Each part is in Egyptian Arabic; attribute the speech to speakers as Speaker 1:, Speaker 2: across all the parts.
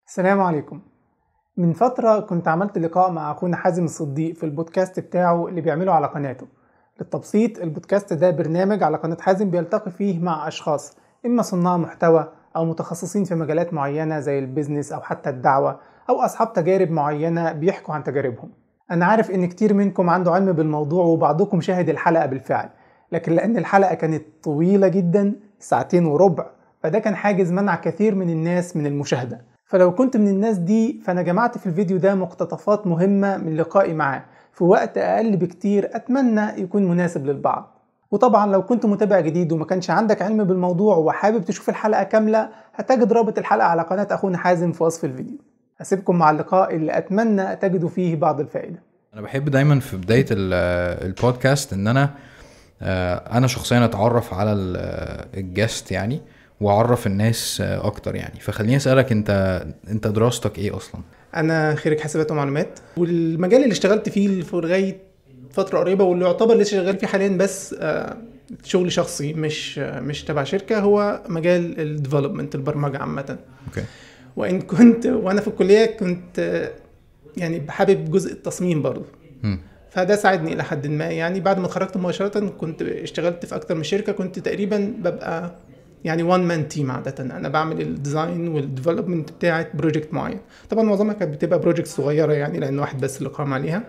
Speaker 1: السلام عليكم من فترة كنت عملت لقاء مع أخونا حازم الصديق في البودكاست بتاعه اللي بيعمله على قناته للتبسيط البودكاست ده برنامج على قناة حازم بيلتقي فيه مع أشخاص إما صناع محتوى أو متخصصين في مجالات معينة زي البيزنس أو حتى الدعوة أو أصحاب تجارب معينة بيحكوا عن تجاربهم أنا عارف إن كتير منكم عنده علم بالموضوع وبعضكم شاهد الحلقة بالفعل لكن لأن الحلقة كانت طويلة جدا ساعتين وربع فده كان حاجز منع كثير من الناس من المشاهدة فلو كنت من الناس دي فأنا جمعت في الفيديو ده مقتطفات مهمة من لقائي معاه في وقت أقل بكتير أتمنى يكون مناسب للبعض وطبعا لو كنت متابع جديد وما كانش عندك علم بالموضوع وحابب تشوف الحلقة كاملة هتجد رابط الحلقة على قناة أخونا حازم في وصف الفيديو هسيبكم مع اللقاء اللي أتمنى تجدوا فيه بعض الفائدة
Speaker 2: انا بحب دايما في بدايه ال- البودكاست ان انا آه، انا شخصيا اتعرف على ال- الجست يعني واعرف الناس آه، اكتر يعني فخليني اسالك انت انت دراستك ايه اصلا
Speaker 1: أنا خريج حاسبات ومعلومات والمجال اللي اشتغلت فيه في لغاية فترة قريبة واللي يعتبر لسه شغال فيه حاليا بس آه، شغل شخصي مش آه، مش تبع شركة هو مجال الديفلوبمنت البرمجة عامة
Speaker 2: اوكي
Speaker 1: وإن كنت وأنا في الكلية كنت آه، يعني بحابب جزء التصميم برضه
Speaker 2: مم.
Speaker 1: فده ساعدني الى حد ما يعني بعد ما اتخرجت مباشره كنت اشتغلت في اكتر من شركه كنت تقريبا ببقى يعني وان مان تيم عاده انا بعمل الديزاين والديفلوبمنت بتاعه بروجكت معين طبعا معظمها كانت بتبقى بروجكت صغيره يعني لان واحد بس اللي قام عليها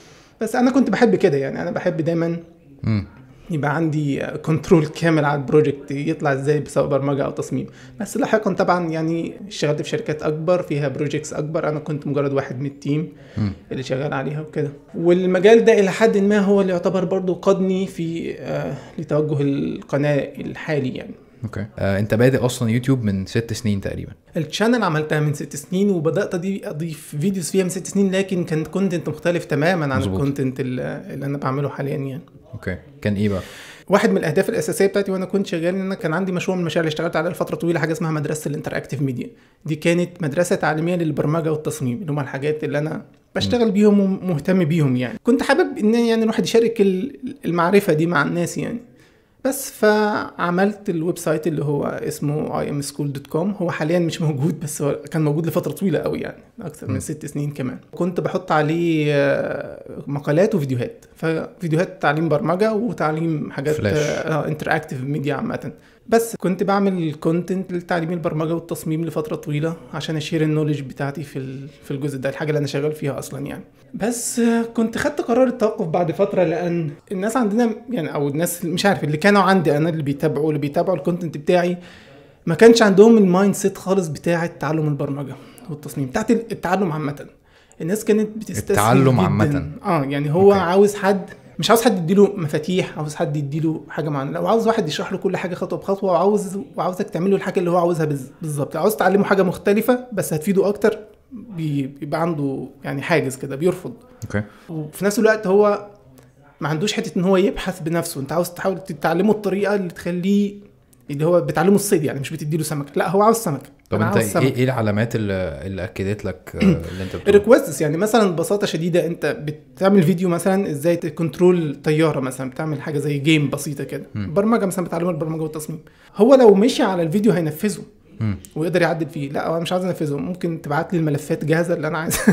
Speaker 1: بس انا كنت بحب كده يعني انا بحب دايما
Speaker 2: مم.
Speaker 1: يبقى عندي كنترول كامل على البروجكت يطلع ازاي سواء برمجه او تصميم بس لاحقا طبعا يعني اشتغلت في شركات اكبر فيها بروجكتس اكبر انا كنت مجرد واحد من التيم
Speaker 2: مم.
Speaker 1: اللي شغال عليها وكده والمجال ده الى حد ما هو اللي يعتبر برضو قادني في آه لتوجه القناه الحالي يعني
Speaker 2: اوكي آه، انت بادئ اصلا يوتيوب من ست سنين تقريبا
Speaker 1: الشانل عملتها من ست سنين وبدات أضيف- اضيف فيديوز فيها من ست سنين لكن كان كونتنت مختلف تماما عن
Speaker 2: مظبوط.
Speaker 1: الكونتنت اللي اللي انا بعمله حاليا يعني
Speaker 2: اوكي كان ايه بقى
Speaker 1: واحد من الاهداف الاساسيه بتاعتي وانا كنت شغال ان انا كان عندي مشروع من المشاريع اللي اشتغلت عليها لفتره طويله حاجه اسمها مدرسه الانتراكتيف ميديا دي كانت مدرسه تعليميه للبرمجه والتصميم اللي هم الحاجات اللي انا بشتغل بيهم ومهتم بيهم يعني كنت حابب ان يعني الواحد يشارك ال- المعرفه دي مع الناس يعني بس فعملت الويب سايت اللي هو اسمه imschool.com هو حاليا مش موجود بس هو كان موجود لفتره طويله قوي يعني اكثر من ست سنين كمان كنت بحط عليه آه، مقالات وفيديوهات ففيديوهات تعليم برمجه وتعليم حاجات
Speaker 2: فلاش.
Speaker 1: انتراكتيف ميديا عامه بس كنت بعمل كونتنت لتعليم البرمجه والتصميم لفتره طويله عشان اشير النولج بتاعتي في ال- في الجزء ده الحاجه اللي انا شغال فيها اصلا يعني بس آه، كنت خدت قرار التوقف بعد فتره لان الناس عندنا يعني او الناس مش عارف اللي كانوا عندي انا اللي بيتابعوا اللي بيتابعوا الكونتنت بتاعي ما كانش عندهم المايند سيت خالص بتاعه تعلم البرمجه والتصميم بتاعت التعلم عامه الناس كانت بتستسهل
Speaker 2: التعلم
Speaker 1: جداً.
Speaker 2: عامة.
Speaker 1: اه يعني هو
Speaker 2: أوكي.
Speaker 1: عاوز حد مش عاوز حد يديله مفاتيح عاوز حد يديله حاجه معينه لو عاوز واحد يشرح له كل حاجه خطوه بخطوه وعاوز وعاوزك تعمل له الحاجه اللي هو عاوزها بز- بالظبط عاوز تعلمه حاجه مختلفه بس هتفيده اكتر بي- بيبقى عنده يعني حاجز كده بيرفض
Speaker 2: اوكي
Speaker 1: وفي نفس الوقت هو ما عندوش حته ان هو يبحث بنفسه انت عاوز تحاول تعلمه الطريقه اللي تخليه اللي هو بتعلمه الصيد يعني مش بتديله سمك لا هو عاوز سمك
Speaker 2: طب
Speaker 1: أنا
Speaker 2: انت
Speaker 1: عاوز
Speaker 2: ايه ايه العلامات اللي, اللي اكدت لك آه، اللي انت بتقوله
Speaker 1: الريكوستس يعني مثلا ببساطه شديده انت بتعمل فيديو مثلا ازاي تكنترول طياره مثلا بتعمل حاجه زي جيم بسيطه كده
Speaker 2: مم.
Speaker 1: برمجه مثلا بتعلمه البرمجه والتصميم هو لو مشي على الفيديو هينفذه
Speaker 2: مم.
Speaker 1: ويقدر يعدل فيه لا انا مش عاوز انفذه ممكن تبعت لي الملفات جاهزه اللي انا عايز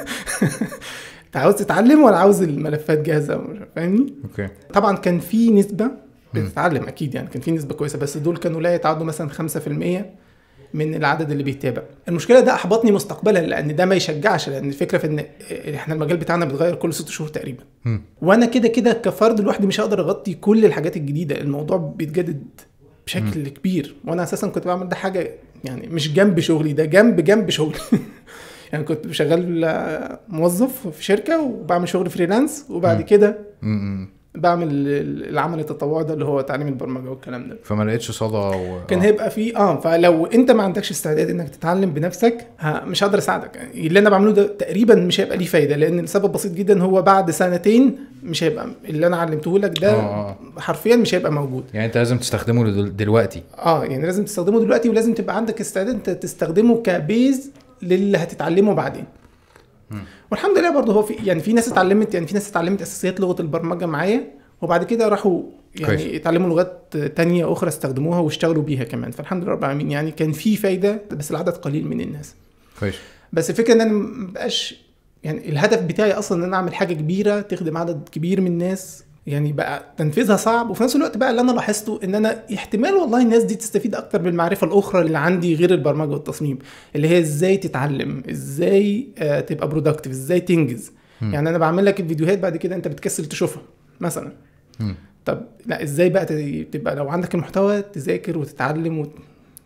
Speaker 1: انت عاوز تتعلم ولا عاوز الملفات جاهزه فاهمني
Speaker 2: اوكي
Speaker 1: طبعا كان في نسبه بتتعلم اكيد يعني كان في نسبه كويسه بس دول كانوا لا يتعدوا مثلا 5% من العدد اللي بيتابع المشكله ده احبطني مستقبلا لان ده ما يشجعش لان الفكره في ان احنا المجال بتاعنا بيتغير كل ست شهور تقريبا
Speaker 2: مم.
Speaker 1: وانا كده كده كفرد لوحدي مش هقدر اغطي كل الحاجات الجديده الموضوع بيتجدد بشكل كبير وانا اساسا كنت بعمل ده حاجه يعني مش جنب شغلي ده جنب جنب شغلي يعني كنت شغال آه، موظف في شركه وبعمل شغل فريلانس وبعد
Speaker 2: مم.
Speaker 1: كده
Speaker 2: مم. مم.
Speaker 1: بعمل ال- العمل التطوعي ده اللي هو تعليم البرمجه والكلام ده
Speaker 2: فما لقيتش صدى و...
Speaker 1: كان
Speaker 2: آه.
Speaker 1: هيبقى فيه اه فلو انت ما عندكش استعداد انك تتعلم بنفسك ها مش هقدر اساعدك يعني اللي انا بعمله ده تقريبا مش هيبقى ليه فايده لان السبب بسيط جدا هو بعد سنتين مش هيبقى اللي انا علمته لك ده
Speaker 2: آه، آه.
Speaker 1: حرفيا مش هيبقى موجود
Speaker 2: يعني انت لازم تستخدمه دل- دلوقتي
Speaker 1: اه يعني لازم تستخدمه دلوقتي ولازم تبقى عندك استعداد انت تستخدمه كبيز للي هتتعلمه بعدين والحمد لله برضه هو في يعني في ناس اتعلمت يعني في ناس اتعلمت اساسيات لغه البرمجه معايا وبعد كده راحوا يعني
Speaker 2: كويس.
Speaker 1: اتعلموا لغات تانية اخرى استخدموها واشتغلوا بيها كمان فالحمد لله رب العالمين يعني كان في فايده بس العدد قليل من الناس
Speaker 2: كويس
Speaker 1: بس الفكره ان انا مبقاش يعني الهدف بتاعي اصلا ان انا اعمل حاجه كبيره تخدم عدد كبير من الناس يعني بقى تنفيذها صعب وفي نفس الوقت بقى اللي انا لاحظته ان انا احتمال والله الناس دي تستفيد اكتر بالمعرفه الاخرى اللي عندي غير البرمجه والتصميم اللي هي ازاي تتعلم ازاي آه تبقى برودكتيف ازاي تنجز
Speaker 2: مم.
Speaker 1: يعني انا بعمل لك الفيديوهات بعد كده انت بتكسل تشوفها مثلا
Speaker 2: مم.
Speaker 1: طب لا ازاي بقى ت- تبقى لو عندك المحتوى تذاكر وتتعلم وت...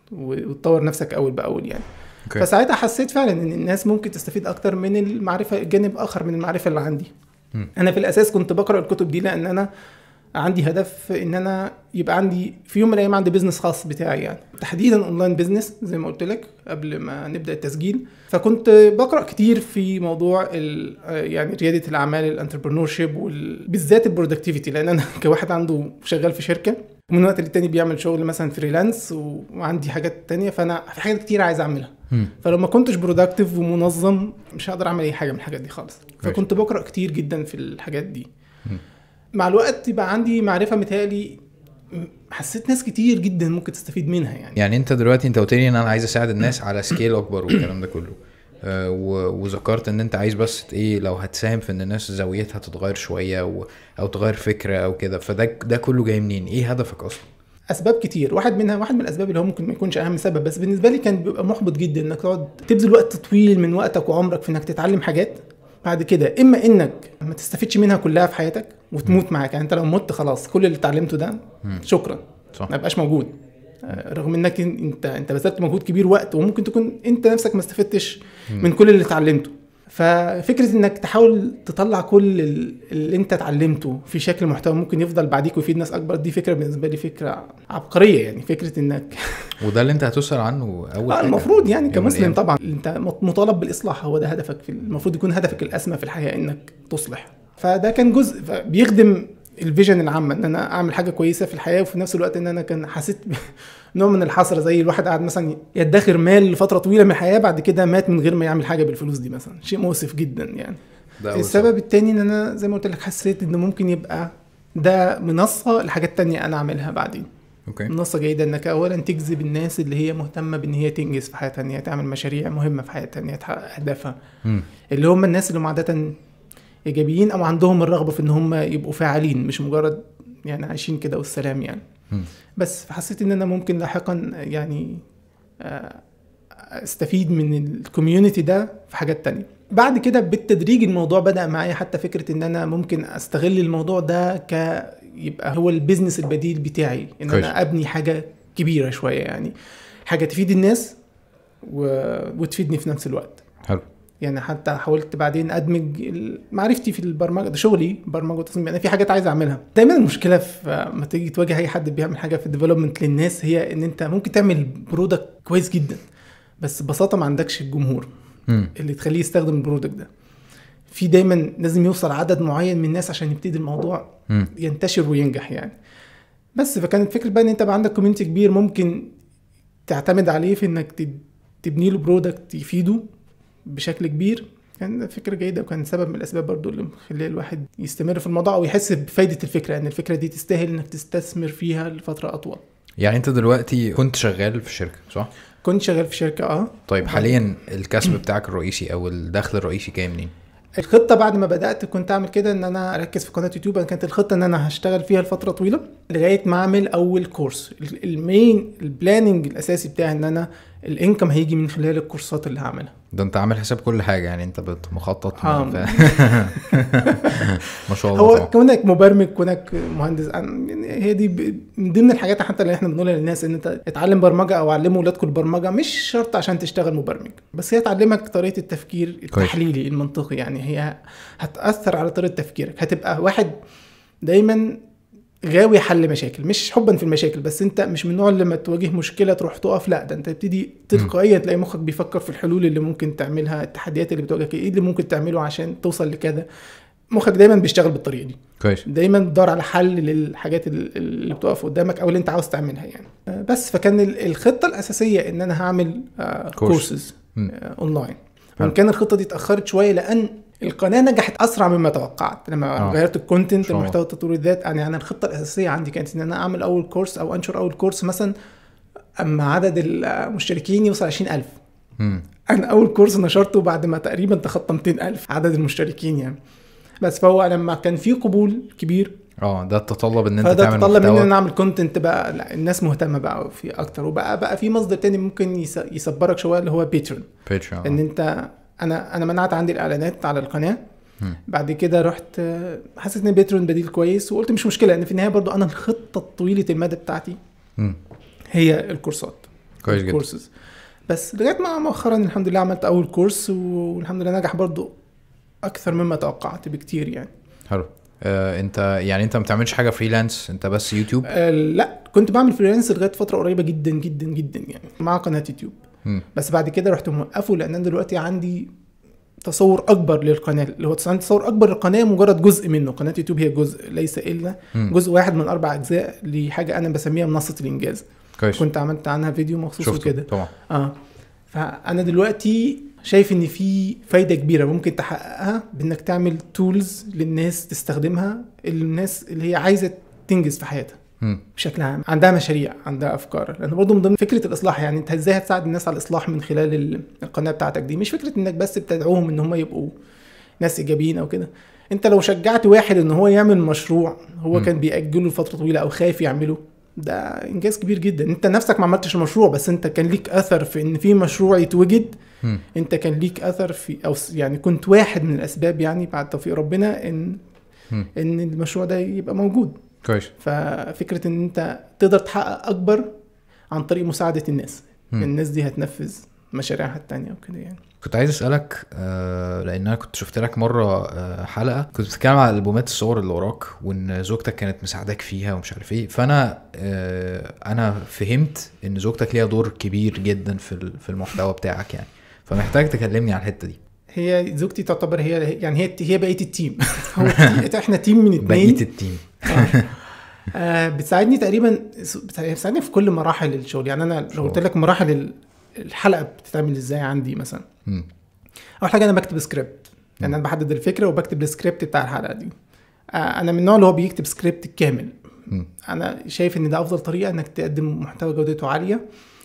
Speaker 1: وتطور نفسك اول باول يعني
Speaker 2: اوكي
Speaker 1: فساعتها حسيت فعلا ان الناس ممكن تستفيد اكتر من المعرفه جانب اخر من المعرفه اللي عندي
Speaker 2: مم.
Speaker 1: انا في الاساس كنت بقرا الكتب دي لان انا عندي هدف ان انا يبقى عندي في يوم من الايام عندي بزنس خاص بتاعي يعني تحديدا اونلاين بزنس زي ما قلت لك قبل ما نبدا التسجيل فكنت بقرا كتير في موضوع ال- يعني رياده الاعمال الانتربرنور شيب بالذات البرودكتيفيتي لان انا كواحد عنده شغال في شركه ومن وقت للتاني بيعمل شغل مثلا فريلانس و- وعندي حاجات تانية فانا في حاجات كتير عايز اعملها
Speaker 2: مم.
Speaker 1: فلو ما كنتش برودكتيف ومنظم مش هقدر اعمل اي حاجه من الحاجات دي خالص
Speaker 2: كويس.
Speaker 1: فكنت بقرا كتير جدا في الحاجات دي
Speaker 2: مم.
Speaker 1: مع الوقت يبقى عندي معرفه متهيألي م- حسيت ناس كتير جدا ممكن تستفيد منها يعني
Speaker 2: يعني انت دلوقتي انت قلت لي ان انا عايز اساعد الناس على سكيل اكبر والكلام ده كله آه، و- وذكرت ان انت عايز بس ت- ايه لو هتساهم في ان الناس زاويتها تتغير شويه و... او تغير فكره او كده فده ده كله جاي منين ايه هدفك اصلا
Speaker 1: اسباب كتير واحد منها واحد من الاسباب اللي هو ممكن ما يكونش اهم سبب بس بالنسبه لي كان بيبقى محبط جدا انك تقعد تبذل وقت طويل من وقتك وعمرك في انك تتعلم حاجات بعد كده اما انك ما تستفيدش منها كلها في حياتك وتموت معاك يعني انت لو مت خلاص كل اللي اتعلمته ده
Speaker 2: مم.
Speaker 1: شكرا
Speaker 2: صح
Speaker 1: ما يبقاش موجود آه، رغم انك انت انت بذلت مجهود كبير وقت وممكن تكون انت نفسك ما استفدتش من كل اللي اتعلمته ففكره انك تحاول تطلع كل ال- اللي انت اتعلمته في شكل محتوى ممكن يفضل بعديك ويفيد ناس اكبر دي فكره بالنسبه لي فكره عبقريه يعني فكره انك
Speaker 2: وده اللي انت هتسأل عنه اول
Speaker 1: آه
Speaker 2: حاجه
Speaker 1: المفروض يعني
Speaker 2: يوم من
Speaker 1: كمسلم
Speaker 2: الأيام.
Speaker 1: طبعا انت مطالب بالاصلاح هو ده هدفك في المفروض يكون هدفك الاسمى في الحياه انك تصلح فده كان جزء ف- بيخدم الفيجن العامه ان انا اعمل حاجه كويسه في الحياه وفي نفس الوقت ان انا كان حسيت نوع من الحسره زي الواحد قاعد مثلا يدخر مال لفتره طويله من الحياه بعد كده مات من غير ما يعمل حاجه بالفلوس دي مثلا شيء مؤسف جدا يعني
Speaker 2: ده أول
Speaker 1: السبب التاني ان انا زي ما قلت لك حسيت ان ممكن يبقى ده منصه لحاجات تانية انا اعملها بعدين
Speaker 2: اوكي
Speaker 1: منصه جيده انك اولا تجذب الناس اللي هي مهتمه بان هي تنجز في حياتها ان هي تعمل مشاريع مهمه في حياتها ان هي تحقق اهدافها
Speaker 2: مم.
Speaker 1: اللي هم الناس اللي هم عاده ايجابيين او عندهم الرغبه في ان هم يبقوا فاعلين مش مجرد يعني عايشين كده والسلام يعني
Speaker 2: مم.
Speaker 1: بس فحسيت ان انا ممكن لاحقا يعني آه، استفيد من الكوميونتي ده في حاجات تانية بعد كده بالتدريج الموضوع بدأ معايا حتى فكرة ان انا ممكن استغل الموضوع ده ك يبقى هو البيزنس البديل بتاعي ان
Speaker 2: كويس.
Speaker 1: انا ابني حاجة كبيرة شوية يعني حاجة تفيد الناس و... وتفيدني في نفس الوقت
Speaker 2: حلو
Speaker 1: يعني حتى حاولت بعدين ادمج ال- معرفتي في البرمجه ده شغلي برمجه وتصميم انا في حاجات عايز اعملها دايما المشكله في ما تيجي تواجه اي حد بيعمل حاجه في الديفلوبمنت للناس هي ان انت ممكن تعمل برودكت كويس جدا بس ببساطه ما عندكش الجمهور
Speaker 2: مم.
Speaker 1: اللي تخليه يستخدم البرودكت ده في دايما لازم يوصل عدد معين من الناس عشان يبتدي الموضوع
Speaker 2: مم.
Speaker 1: ينتشر وينجح يعني بس فكانت فكره بقى ان انت بقى عندك كوميونتي كبير ممكن تعتمد عليه في انك تب- تبني له برودكت يفيده بشكل كبير كان فكره جيده وكان سبب من الاسباب برضو اللي مخليه الواحد يستمر في الموضوع او يحس بفايده الفكره ان الفكره دي تستاهل انك تستثمر فيها لفتره اطول
Speaker 2: يعني انت دلوقتي كنت شغال في شركه صح
Speaker 1: كنت شغال في شركه اه
Speaker 2: طيب حاليا الكسب بتاعك الرئيسي او الدخل الرئيسي جاي منين
Speaker 1: الخطه بعد ما بدات كنت اعمل كده ان انا اركز في قناه يوتيوب انا كانت الخطه ان انا هشتغل فيها لفتره طويله لغايه ما اعمل اول كورس ال- المين البلاننج الاساسي بتاعي ان انا الانكم هيجي من خلال الكورسات اللي هعملها
Speaker 2: ده انت عامل حساب كل حاجه يعني انت بت- مخطط
Speaker 1: آه.
Speaker 2: ف... ما شاء الله
Speaker 1: هو
Speaker 2: طبعا
Speaker 1: كونك مبرمج كونك مهندس أنا- يعني هي دي ب- من ضمن الحاجات حتى اللي احنا بنقولها للناس ان انت اتعلم برمجه او علموا اولادكم البرمجه مش شرط عشان تشتغل مبرمج بس هي تعلمك طريقه التفكير التحليلي المنطقي يعني هي هتاثر على طريقه تفكيرك هتبقى واحد دايما غاوي حل مشاكل مش حبا في المشاكل بس انت مش من النوع اللي لما تواجه مشكله تروح تقف لا ده انت تبتدي تلقائيا تلاقي مخك بيفكر في الحلول اللي ممكن تعملها التحديات اللي بتواجهك ايه اللي ممكن تعمله عشان توصل لكذا مخك دايما بيشتغل بالطريقه دي
Speaker 2: كويس
Speaker 1: دايما بتدور على حل للحاجات ال- اللي بتقف قدامك او اللي انت عاوز تعملها يعني آه، بس فكان ال- الخطه الاساسيه ان انا هعمل
Speaker 2: كورس.
Speaker 1: كورسز
Speaker 2: مم.
Speaker 1: اونلاين
Speaker 2: حلو.
Speaker 1: وان كان الخطه دي اتاخرت شويه لان القناه نجحت اسرع مما توقعت لما
Speaker 2: آه.
Speaker 1: آه. غيرت الكونتنت
Speaker 2: شاء الله.
Speaker 1: المحتوى تطوير الذات يعني انا الخطه الاساسيه عندي كانت ان انا اعمل اول كورس او انشر اول كورس مثلا اما عدد المشتركين يوصل 20000
Speaker 2: مم.
Speaker 1: انا اول كورس نشرته بعد ما تقريبا تخطى 200 الف عدد المشتركين يعني بس فهو لما كان في قبول كبير
Speaker 2: اه ده تتطلب ان انت
Speaker 1: فده
Speaker 2: تعمل
Speaker 1: تطلب مني ان
Speaker 2: محتوى
Speaker 1: انا اعمل كونتنت بقى لا الناس مهتمه بقى في اكتر وبقى بقى في مصدر تاني ممكن يس- يصبرك شويه اللي هو بيترون
Speaker 2: بيتريون
Speaker 1: ان انت انا انا منعت عندي الاعلانات على القناه
Speaker 2: مم.
Speaker 1: بعد كده رحت آه، حسيت ان بيترون بديل كويس وقلت مش مشكله لان في النهايه برضو انا الخطه الطويله المدى بتاعتي
Speaker 2: مم.
Speaker 1: هي الكورسات
Speaker 2: كويس جدا
Speaker 1: الكورسز بس لغايه ما مؤخرا الحمد لله عملت اول كورس والحمد لله نجح برضو اكثر مما توقعت بكتير يعني
Speaker 2: حلو آه انت يعني انت ما بتعملش حاجه فريلانس انت بس يوتيوب
Speaker 1: آه لا كنت بعمل فريلانس لغايه فتره قريبه جدا جدا جدا يعني مع قناه يوتيوب
Speaker 2: مم.
Speaker 1: بس بعد كده رحت موقفه لان انا دلوقتي عندي تصور اكبر للقناه اللي هو عندي تصور اكبر للقناه مجرد جزء منه قناه يوتيوب هي جزء ليس الا
Speaker 2: مم.
Speaker 1: جزء واحد من اربع اجزاء لحاجه انا بسميها منصه الانجاز
Speaker 2: كويس
Speaker 1: كنت عملت عنها فيديو مخصوص
Speaker 2: شفته
Speaker 1: وكده
Speaker 2: طبعا
Speaker 1: اه فانا دلوقتي شايف ان في فايده كبيره ممكن تحققها بانك تعمل تولز للناس تستخدمها الناس اللي هي عايزه تنجز في حياتها
Speaker 2: مم.
Speaker 1: بشكل عام عندها مشاريع عندها افكار لان برضه من ضمن فكره الاصلاح يعني انت ازاي هتساعد الناس على الاصلاح من خلال ال- القناه بتاعتك دي مش فكره انك بس بتدعوهم ان هم يبقوا ناس ايجابيين او كده انت لو شجعت واحد ان هو يعمل مشروع هو
Speaker 2: م.
Speaker 1: كان بيأجله لفتره طويله او خايف يعمله ده انجاز كبير جدا انت نفسك ما عملتش المشروع بس انت كان ليك اثر في ان في مشروع يتوجد
Speaker 2: مم.
Speaker 1: انت كان ليك اثر في او س- يعني كنت واحد من الاسباب يعني بعد توفيق ربنا ان
Speaker 2: مم.
Speaker 1: ان المشروع ده يبقى موجود
Speaker 2: كويس
Speaker 1: ففكره ان انت تقدر تحقق اكبر عن طريق مساعده الناس
Speaker 2: مم.
Speaker 1: الناس دي هتنفذ مشاريعها التانية وكده يعني
Speaker 2: كنت عايز اسالك آه لان انا كنت شفت لك مره آه حلقه كنت بتتكلم على البومات الصور اللي وراك وان زوجتك كانت مساعداك فيها ومش عارف ايه فانا آه انا فهمت ان زوجتك ليها دور كبير جدا في ال- في المحتوى بتاعك يعني فمحتاج تكلمني عن الحته دي
Speaker 1: هي زوجتي تعتبر هي يعني هي هي بقيه التيم هو التيم- احنا تيم من
Speaker 2: بقيه
Speaker 1: اتنين
Speaker 2: التيم
Speaker 1: آه. آه بتساعدني تقريبا بتساعدني في كل مراحل الشغل يعني انا لو قلت لك مراحل ال- الحلقه بتتعمل ازاي عندي مثلا
Speaker 2: مم.
Speaker 1: اول حاجه انا بكتب سكريبت يعني انا بحدد الفكره وبكتب السكريبت بتاع الحلقه دي آه انا من النوع اللي هو بيكتب سكريبت كامل
Speaker 2: مم.
Speaker 1: انا شايف ان ده افضل طريقه انك تقدم محتوى جودته عاليه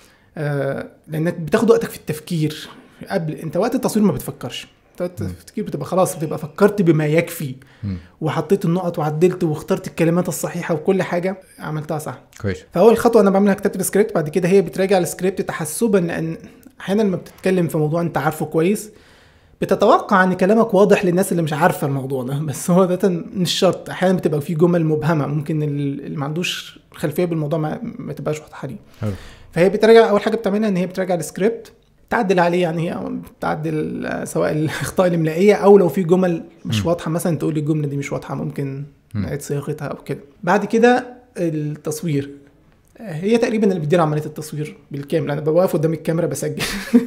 Speaker 1: آه لانك بتاخد وقتك في التفكير قبل انت وقت التصوير ما بتفكرش أنت وقت التفكير بتبقى خلاص بتبقى فكرت بما يكفي
Speaker 2: مم.
Speaker 1: وحطيت النقط وعدلت واخترت الكلمات الصحيحه وكل حاجه عملتها صح
Speaker 2: كويس
Speaker 1: فاول خطوه انا بعملها كتابه السكريبت بعد كده هي بتراجع السكريبت تحسبا لان احيانا لما بتتكلم في موضوع انت عارفه كويس بتتوقع ان كلامك واضح للناس اللي مش عارفه الموضوع ده بس هو ده مش شرط احيانا بتبقى في جمل مبهمه ممكن اللي ما عندوش خلفيه بالموضوع ما, ما تبقاش واضحه ليه
Speaker 2: حلو
Speaker 1: فهي بتراجع اول حاجه بتعملها ان هي بتراجع السكريبت تعدل عليه يعني هي بتعدل آه، سواء الاخطاء الاملائيه او لو في جمل مش
Speaker 2: م.
Speaker 1: واضحه مثلا تقول لي الجمله دي مش واضحه ممكن
Speaker 2: م.
Speaker 1: نعيد صياغتها او كده بعد كده التصوير آه، هي تقريبا اللي بتدير عمليه التصوير بالكامل انا ببقى واقف قدام الكاميرا بسجل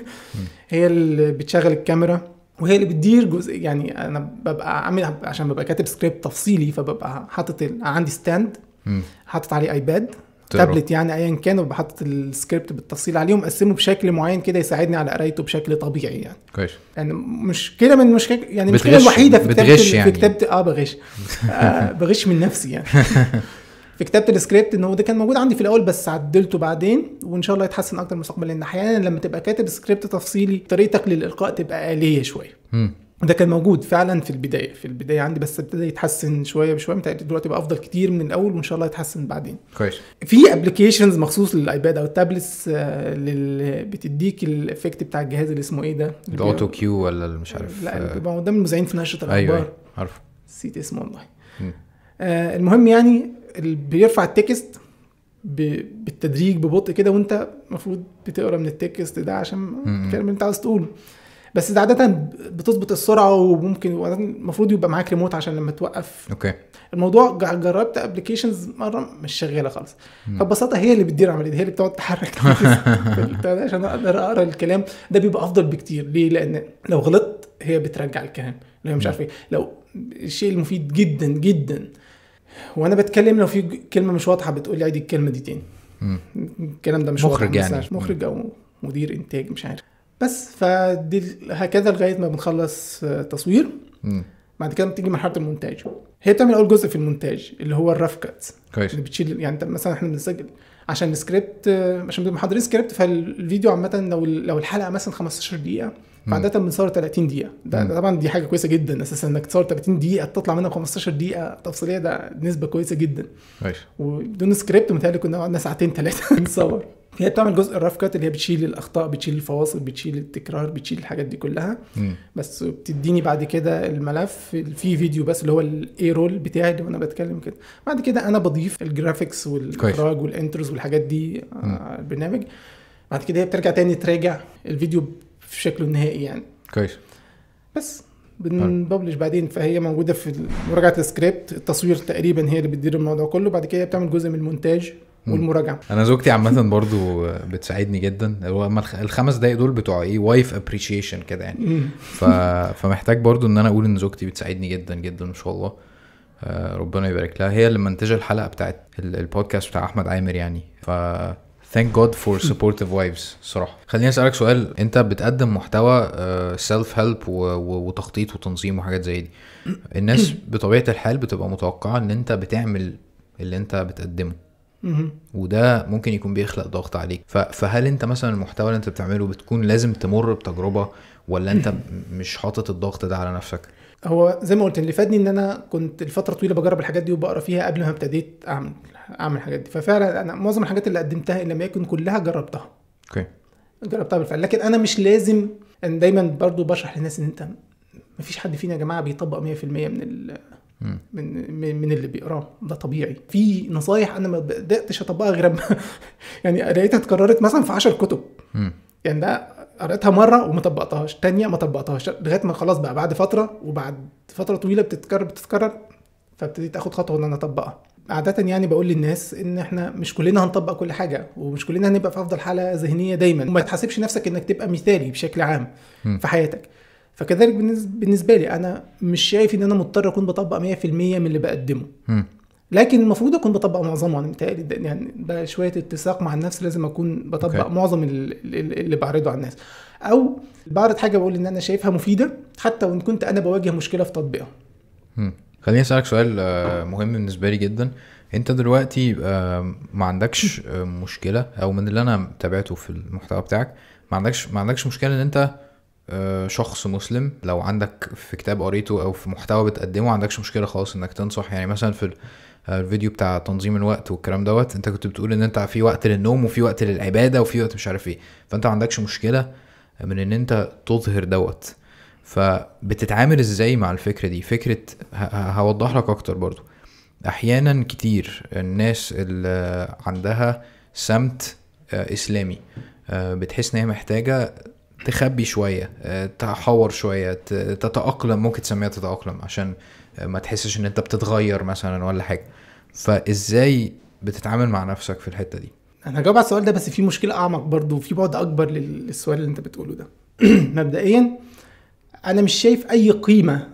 Speaker 1: هي اللي بتشغل الكاميرا وهي اللي بتدير جزء يعني انا ببقى عامل عشان ببقى كاتب سكريبت تفصيلي فببقى حاطط ال- عندي ستاند
Speaker 2: مم.
Speaker 1: حاطط عليه ايباد
Speaker 2: تقرا.
Speaker 1: تابلت يعني ايا كان وببقى حاطط السكريبت بالتفصيل عليه ومقسمه بشكل معين كده يساعدني على قرايته بشكل طبيعي يعني
Speaker 2: كويس
Speaker 1: يعني مشكله من مشكله يعني المشكله
Speaker 2: بتغش-
Speaker 1: الوحيده في كتابه
Speaker 2: بتغش يعني.
Speaker 1: في كتابه اه بغش آه بغش من نفسي يعني في كتابه السكريبت ان هو ده كان موجود عندي في الاول بس عدلته بعدين وان شاء الله يتحسن اكتر مستقبلا لان احيانا لما تبقى كاتب سكريبت تفصيلي طريقتك للالقاء تبقى آلية شويه
Speaker 2: مم.
Speaker 1: ده كان موجود فعلا في البدايه في البدايه عندي بس ابتدى يتحسن شويه بشويه متهيألي دلوقتي بقى افضل كتير من الاول وان شاء الله يتحسن بعدين
Speaker 2: كويس
Speaker 1: في ابلكيشنز مخصوص للايباد او التابلتس آه، لل... بتديك الافكت بتاع الجهاز اللي اسمه ايه ده اللي
Speaker 2: الاوتو
Speaker 1: بي-
Speaker 2: كيو ولا اللي مش عارف
Speaker 1: لا
Speaker 2: آه،
Speaker 1: اللي بيبقى قدام المذيعين في نشره الاخبار
Speaker 2: ايوه ايوه عارفه
Speaker 1: نسيت اسمه والله
Speaker 2: مم.
Speaker 1: آه المهم يعني اللي بيرفع التكست ب... بالتدريج ببطء كده وانت المفروض بتقرا من التكست ده عشان
Speaker 2: مم.
Speaker 1: الكلام اللي انت عاوز تقوله بس ده عاده بتظبط السرعه وممكن المفروض يبقى معاك ريموت عشان لما توقف
Speaker 2: اوكي
Speaker 1: الموضوع جع- جربت ابلكيشنز مره مش شغاله خالص
Speaker 2: مم.
Speaker 1: فببساطه هي اللي بتدير العمليه دي هي اللي بتقعد تحرك في البتاع ده عشان اقدر اقرا الكلام ده بيبقى افضل بكتير ليه لان لو غلطت هي بترجع الكلام لو هي مش عارف ايه لو الشيء المفيد جدا جدا وانا بتكلم لو في ج- كلمه مش واضحه بتقول لي عيد الكلمه دي تاني
Speaker 2: مم.
Speaker 1: الكلام ده مش
Speaker 2: مخرج
Speaker 1: واضح
Speaker 2: يعني.
Speaker 1: مثلاً، مخرج او مدير انتاج مش عارف بس فدي هكذا لغايه ما بنخلص آه، تصوير
Speaker 2: مم.
Speaker 1: بعد كده بتيجي مرحله المونتاج هي بتعمل اول جزء في المونتاج اللي هو الرف كات
Speaker 2: كويس
Speaker 1: اللي بتشيل يعني انت مثلا احنا بنسجل عشان السكريبت آه، عشان بنبقى محضرين سكريبت فالفيديو عامه لو لو الحلقه مثلا 15 دقيقه فعادة بنصور 30 دقيقة ده
Speaker 2: مم.
Speaker 1: ده طبعا دي حاجة كويسة جدا اساسا انك تصور 30 دقيقة تطلع منها 15 دقيقة تفصيلية ده نسبة كويسة جدا
Speaker 2: ماشي
Speaker 1: وبدون سكريبت متهيألي كنا قعدنا ساعتين ثلاثة نصور هي بتعمل جزء الرف كات اللي هي بتشيل الاخطاء بتشيل الفواصل بتشيل التكرار بتشيل الحاجات دي كلها
Speaker 2: مم.
Speaker 1: بس بتديني بعد كده الملف في فيديو بس اللي هو الاي رول بتاعي اللي وانا بتكلم كده بعد كده انا بضيف الجرافيكس والاخراج والانترز والحاجات دي على البرنامج بعد كده هي بترجع تاني تراجع الفيديو في شكله النهائي يعني
Speaker 2: كويس
Speaker 1: بس بنبلش بعدين فهي موجوده في مراجعه السكريبت التصوير تقريبا هي اللي بتدير الموضوع كله بعد كده هي بتعمل جزء من المونتاج والمراجعه
Speaker 2: انا زوجتي عامه برضو بتساعدني جدا هو أما الخ- الخمس دقايق دول بتوع ايه وايف ابريشيشن كده يعني
Speaker 1: مم.
Speaker 2: ف... فمحتاج برضو ان انا اقول ان زوجتي بتساعدني جدا جدا ما شاء الله آه، ربنا يبارك لها هي اللي منتجه الحلقه بتاعت ال- البودكاست بتاع احمد عامر يعني ف thank God for supportive wives الصراحه خليني اسالك سؤال انت بتقدم محتوى سيلف هيلب وتخطيط وتنظيم وحاجات زي دي الناس بطبيعه الحال بتبقى متوقعه ان انت بتعمل اللي انت بتقدمه
Speaker 1: مم.
Speaker 2: وده ممكن يكون بيخلق ضغط عليك ف- فهل انت مثلا المحتوى اللي انت بتعمله بتكون لازم تمر بتجربه ولا انت م- مش حاطط الضغط ده على نفسك
Speaker 1: هو زي ما قلت اللي فادني ان انا كنت الفتره طويله بجرب الحاجات دي وبقرا فيها قبل ما ابتديت اعمل اعمل الحاجات دي ففعلا انا معظم الحاجات اللي قدمتها ان لم يكن كلها جربتها
Speaker 2: اوكي
Speaker 1: جربتها بالفعل لكن انا مش لازم انا دايما برضو بشرح للناس ان انت مفيش حد فينا يا جماعه بيطبق 100% من ال
Speaker 2: مم.
Speaker 1: من من من اللي بيقراه ده طبيعي في نصايح انا ما بداتش اطبقها غير أما- يعني لقيتها اتكررت مثلا في 10 كتب
Speaker 2: مم.
Speaker 1: يعني ده قريتها مره وما طبقتهاش تانية ما طبقتهاش لغايه ما خلاص بقى بعد فتره وبعد فتره طويله بتتكرر بتتكرر فابتديت اخد خطوه ان انا اطبقها عادة يعني بقول للناس ان احنا مش كلنا هنطبق كل حاجة ومش كلنا هنبقى في افضل حالة ذهنية دايما وما تحاسبش نفسك انك تبقى مثالي بشكل عام
Speaker 2: مم.
Speaker 1: في حياتك فكذلك بالنسبة- بالنسبة لي انا مش شايف ان انا مضطر اكون بطبق 100% من اللي بقدمه
Speaker 2: مم.
Speaker 1: لكن المفروض اكون بطبق معظمه انا متهيألي ده يعني ده شويه اتساق مع النفس لازم اكون بطبق
Speaker 2: أوكي.
Speaker 1: okay. معظم ال- ال- اللي بعرضه على الناس او بعرض حاجه بقول ان انا شايفها مفيده حتى وان كنت انا بواجه مشكله في تطبيقها
Speaker 2: مم. خليني اسالك سؤال آه، مهم بالنسبه لي جدا انت دلوقتي آه، ما عندكش آه، مشكله او من اللي انا تابعته في المحتوى بتاعك ما عندكش ما عندكش مشكله ان انت آه، شخص مسلم لو عندك في كتاب قريته او في محتوى بتقدمه ما عندكش مشكله خالص انك تنصح يعني مثلا في ال- آه، الفيديو بتاع تنظيم الوقت والكلام دوت انت كنت بتقول ان انت في وقت للنوم وفي وقت للعباده وفي وقت مش عارف ايه فانت ما عندكش مشكله من ان انت تظهر دوت فبتتعامل ازاي مع الفكره دي فكره ه- ه- هوضح لك اكتر برضو احيانا كتير الناس اللي عندها سمت آه، اسلامي آه، بتحس ان هي محتاجه تخبي شويه آه، تحور شويه ت- تتاقلم ممكن تسميها تتاقلم عشان آه، ما تحسش ان انت بتتغير مثلا ولا حاجه فازاي بتتعامل مع نفسك في الحته دي
Speaker 1: انا هجاوب على السؤال ده بس في مشكله اعمق برضو وفي بعد اكبر لل- للسؤال اللي انت بتقوله ده مبدئيا انا مش شايف اي قيمه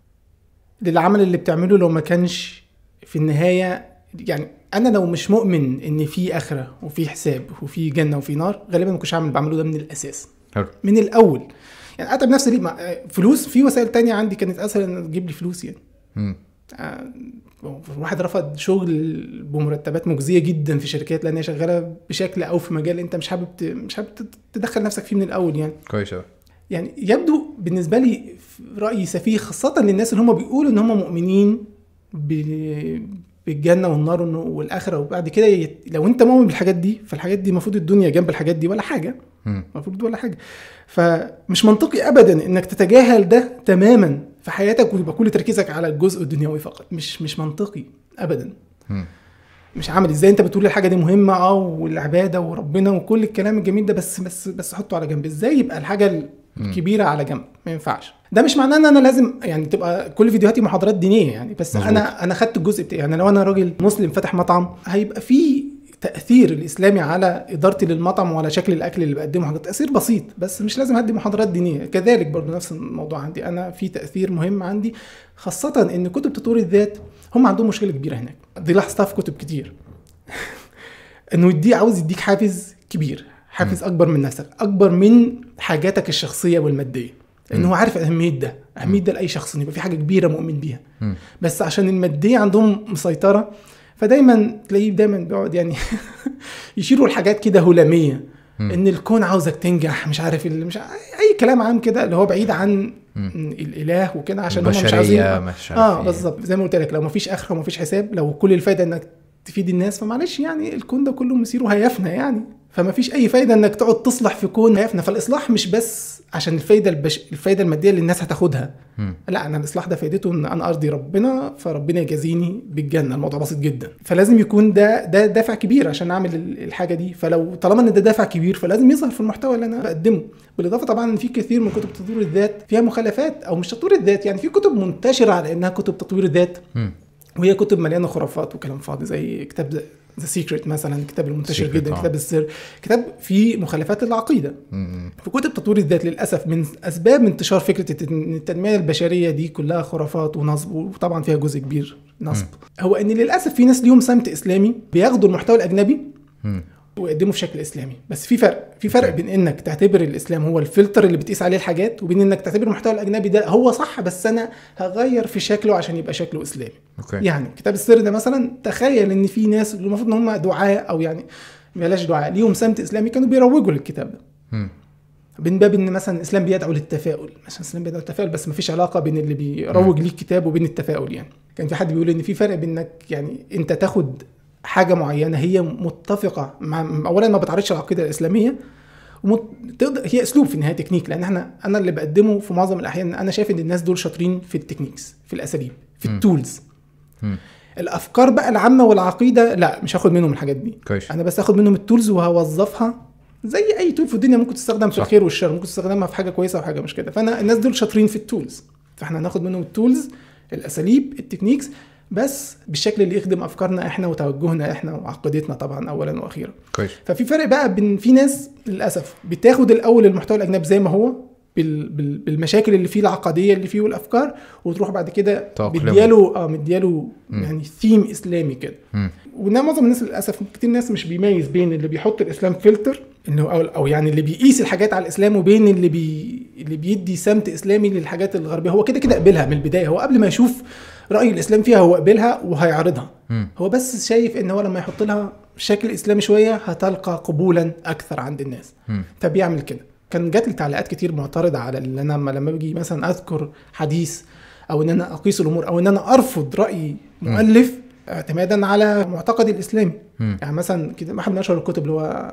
Speaker 1: للعمل اللي بتعمله لو ما كانش في النهايه يعني انا لو مش مؤمن ان في اخره وفي حساب وفي جنه وفي نار غالبا ما كنتش هعمل اللي بعمله ده من الاساس
Speaker 2: حلو
Speaker 1: من الاول يعني اتعب نفسي ليه مع- فلوس في وسائل تانية عندي كانت اسهل ان تجيب لي فلوس يعني
Speaker 2: مم.
Speaker 1: آه، واحد رفض شغل بمرتبات مجزيه جدا في شركات لان هي شغاله بشكل او في مجال انت مش حابب ت- مش حابب تت- تدخل نفسك فيه من الاول يعني
Speaker 2: كويس أوي.
Speaker 1: يعني يبدو بالنسبه لي في رايي سفيه خاصه للناس اللي هم بيقولوا ان هم مؤمنين ب- بالجنه والنار وإنه- والاخره وبعد كده يت- لو انت مؤمن بالحاجات دي فالحاجات دي المفروض الدنيا جنب الحاجات دي ولا حاجه
Speaker 2: مم.
Speaker 1: المفروض ولا حاجه فمش منطقي ابدا انك تتجاهل ده تماما في حياتك ويبقى كل تركيزك على الجزء الدنيوي فقط مش مش منطقي ابدا
Speaker 2: مم.
Speaker 1: مش عامل ازاي انت بتقول الحاجه دي مهمه اه والعباده وربنا وكل الكلام الجميل ده بس بس بس حطه على جنب ازاي يبقى الحاجه الكبيره على جنب ما ينفعش ده مش معناه ان انا لازم يعني تبقى كل فيديوهاتي محاضرات دينيه يعني بس
Speaker 2: مظبوط.
Speaker 1: انا انا خدت الجزء بتاعي يعني لو انا راجل مسلم فاتح مطعم هيبقى في تاثير الاسلامي على ادارتي للمطعم وعلى شكل الاكل اللي بقدمه حاجات تاثير بسيط بس مش لازم ادي محاضرات دينيه كذلك برضو نفس الموضوع عندي انا في تاثير مهم عندي خاصه ان كتب تطوير الذات هم عندهم مشكله كبيره هناك دي لاحظتها في كتب كتير انه يدي عاوز يديك حافز كبير حافز اكبر من نفسك اكبر من حاجاتك الشخصيه والماديه لانه هو عارف اهميه ده اهميه ده لاي شخص ان يبقى في حاجه كبيره مؤمن بيها
Speaker 2: مم.
Speaker 1: بس عشان الماديه عندهم مسيطره فدايما تلاقيه دايما بيقعد يعني يشيروا الحاجات كده هلاميه
Speaker 2: مم.
Speaker 1: ان الكون عاوزك تنجح مش عارف اللي مش ع- اي كلام عام كده اللي هو بعيد عن
Speaker 2: مم.
Speaker 1: الاله وكده عشان هم مش عاوزين
Speaker 2: البشريه مش عارف
Speaker 1: اه
Speaker 2: إيه.
Speaker 1: بالظبط زي ما قلت لك لو مفيش اخره ومفيش حساب لو كل الفايده انك تفيد الناس فمعلش يعني الكون ده كله مصيره هيفنى يعني فمفيش اي فايده انك تقعد تصلح في كون هيفنى فالاصلاح مش بس عشان الفايده البش... الفايده الماديه اللي الناس هتاخدها
Speaker 2: مم.
Speaker 1: لا انا الاصلاح ده فايدته ان انا ارضي ربنا فربنا يجازيني بالجنه الموضوع بسيط جدا فلازم يكون ده ده دافع كبير عشان اعمل ال- الحاجه دي فلو طالما ان ده دافع كبير فلازم يظهر في المحتوى اللي انا بقدمه بالاضافه طبعا ان في كثير من كتب تطوير الذات فيها مخالفات او مش تطوير الذات يعني في كتب منتشره على انها كتب تطوير الذات
Speaker 2: مم.
Speaker 1: وهي كتب مليانه خرافات وكلام فاضي زي كتاب ذا سيكريت مثلا الكتاب المنتشر
Speaker 2: Secret،
Speaker 1: جدا
Speaker 2: آه.
Speaker 1: كتاب السر كتاب فيه مخالفات للعقيده
Speaker 2: مم.
Speaker 1: في كتب تطوير الذات للاسف من اسباب انتشار فكره الت- ان التنميه البشريه دي كلها خرافات ونصب وطبعا فيها جزء كبير نصب هو ان للاسف في ناس ليهم سمت اسلامي بياخدوا المحتوى الاجنبي
Speaker 2: مم.
Speaker 1: ويقدمه في شكل اسلامي بس في فرق في فرق
Speaker 2: أوكي.
Speaker 1: بين انك تعتبر الاسلام هو الفلتر اللي بتقيس عليه الحاجات وبين انك تعتبر المحتوى الاجنبي ده هو صح بس انا هغير في شكله عشان يبقى شكله اسلامي
Speaker 2: اوكي
Speaker 1: يعني كتاب السر ده مثلا تخيل ان في ناس اللي المفروض ان هم دعاة او يعني بلاش دعاة ليهم سمت اسلامي كانوا بيروجوا للكتاب ده
Speaker 2: مم.
Speaker 1: من باب ان مثلا الاسلام بيدعو للتفاؤل مثلا الاسلام بيدعو للتفاؤل بس مفيش علاقه بين اللي بيروج ليه الكتاب وبين التفاؤل يعني كان في حد بيقول ان في فرق بين انك يعني انت تاخد حاجه معينه هي متفقه مع اولا ما بتعرضش العقيده الاسلاميه ومت... تقدر هي اسلوب في النهايه تكنيك لان احنا انا اللي بقدمه في معظم الاحيان انا شايف ان الناس دول شاطرين في التكنيكس في الاساليب في
Speaker 2: مم.
Speaker 1: التولز
Speaker 2: مم.
Speaker 1: الافكار بقى العامه والعقيده لا مش هاخد منهم الحاجات دي
Speaker 2: كويس
Speaker 1: انا بس هاخد منهم التولز وهوظفها زي اي تول في الدنيا ممكن تستخدم في
Speaker 2: صح.
Speaker 1: الخير والشر ممكن تستخدمها في حاجه كويسه وحاجه مش كده فانا الناس دول شاطرين في التولز فاحنا هناخد منهم التولز الاساليب التكنيكس بس بالشكل اللي يخدم افكارنا احنا وتوجهنا احنا وعقيدتنا طبعا اولا واخيرا
Speaker 2: كويس
Speaker 1: ففي فرق بقى بين في ناس للاسف بتاخد الاول المحتوى الاجنبي زي ما هو بال- بال- بالمشاكل اللي فيه العقديه اللي فيه والافكار وتروح بعد كده
Speaker 2: تأقلمه.
Speaker 1: مدياله اه مدياله
Speaker 2: مم.
Speaker 1: يعني ثيم اسلامي كده
Speaker 2: مم.
Speaker 1: وده معظم الناس للاسف كتير ناس مش بيميز بين اللي بيحط الاسلام فلتر انه او, أو يعني اللي بيقيس الحاجات على الاسلام وبين اللي بي اللي بيدي سمت اسلامي للحاجات الغربيه هو كده كده قبلها من البدايه هو قبل ما يشوف راي الاسلام فيها هو قبلها وهيعرضها
Speaker 2: مم.
Speaker 1: هو بس شايف ان هو لما يحط لها شكل اسلامي شويه هتلقى قبولا اكثر عند الناس
Speaker 2: مم.
Speaker 1: فبيعمل كده كان جات لي تعليقات كتير معترضه على اللي انا لما لما باجي مثلا اذكر حديث او ان انا اقيس الامور او ان انا ارفض راي مؤلف اعتمادا على معتقدي الاسلامي
Speaker 2: مم.
Speaker 1: يعني مثلا كده واحد من اشهر الكتب اللي هو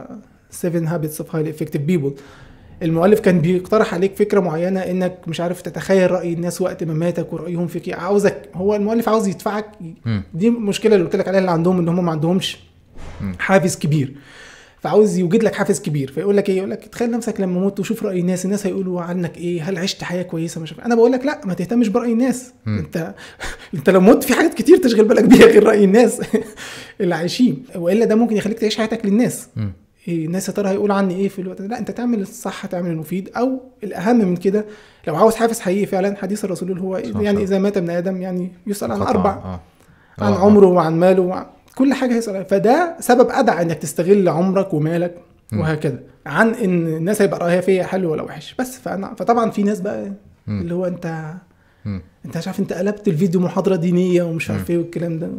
Speaker 1: 7 هابتس اوف هايلي افكتيف بيبل المؤلف كان بيقترح عليك فكره معينه انك مش عارف تتخيل راي الناس وقت مماتك ورايهم فيك إيه. عاوزك هو المؤلف عاوز يدفعك
Speaker 2: مم.
Speaker 1: دي المشكله اللي قلت لك عليها اللي عندهم ان هم ما عندهمش
Speaker 2: مم.
Speaker 1: حافز كبير فعاوز يوجد لك حافز كبير فيقول لك ايه يقول لك تخيل نفسك لما موت وشوف راي الناس الناس هيقولوا عنك ايه هل عشت حياه كويسه مش عارف. انا بقول لك لا ما تهتمش براي الناس
Speaker 2: مم.
Speaker 1: انت انت لو مت في حاجات كتير تشغل بالك بيها غير راي الناس اللي عايشين والا ده ممكن يخليك تعيش حياتك للناس
Speaker 2: مم.
Speaker 1: إيه الناس يا ترى هيقولوا عني ايه في الوقت ده لا انت تعمل الصح تعمل المفيد او الاهم من كده لو عاوز حافز حقيقي فعلا حديث الرسول اللي هو
Speaker 2: صح،
Speaker 1: يعني
Speaker 2: صح.
Speaker 1: اذا مات ابن ادم يعني يسال عن
Speaker 2: قطع.
Speaker 1: اربع
Speaker 2: آه.
Speaker 1: عن
Speaker 2: آه، آه.
Speaker 1: عمره وعن ماله وعن كل حاجه هيسال عنها. فده سبب ادعى انك تستغل عمرك ومالك
Speaker 2: مم.
Speaker 1: وهكذا عن ان الناس هيبقى رايها فيا حلو ولا وحش بس فانا فطبعا في ناس بقى
Speaker 2: مم.
Speaker 1: اللي هو انت
Speaker 2: مم.
Speaker 1: انت مش عارف انت قلبت الفيديو محاضره دينيه ومش عارف
Speaker 2: مم.
Speaker 1: ايه والكلام ده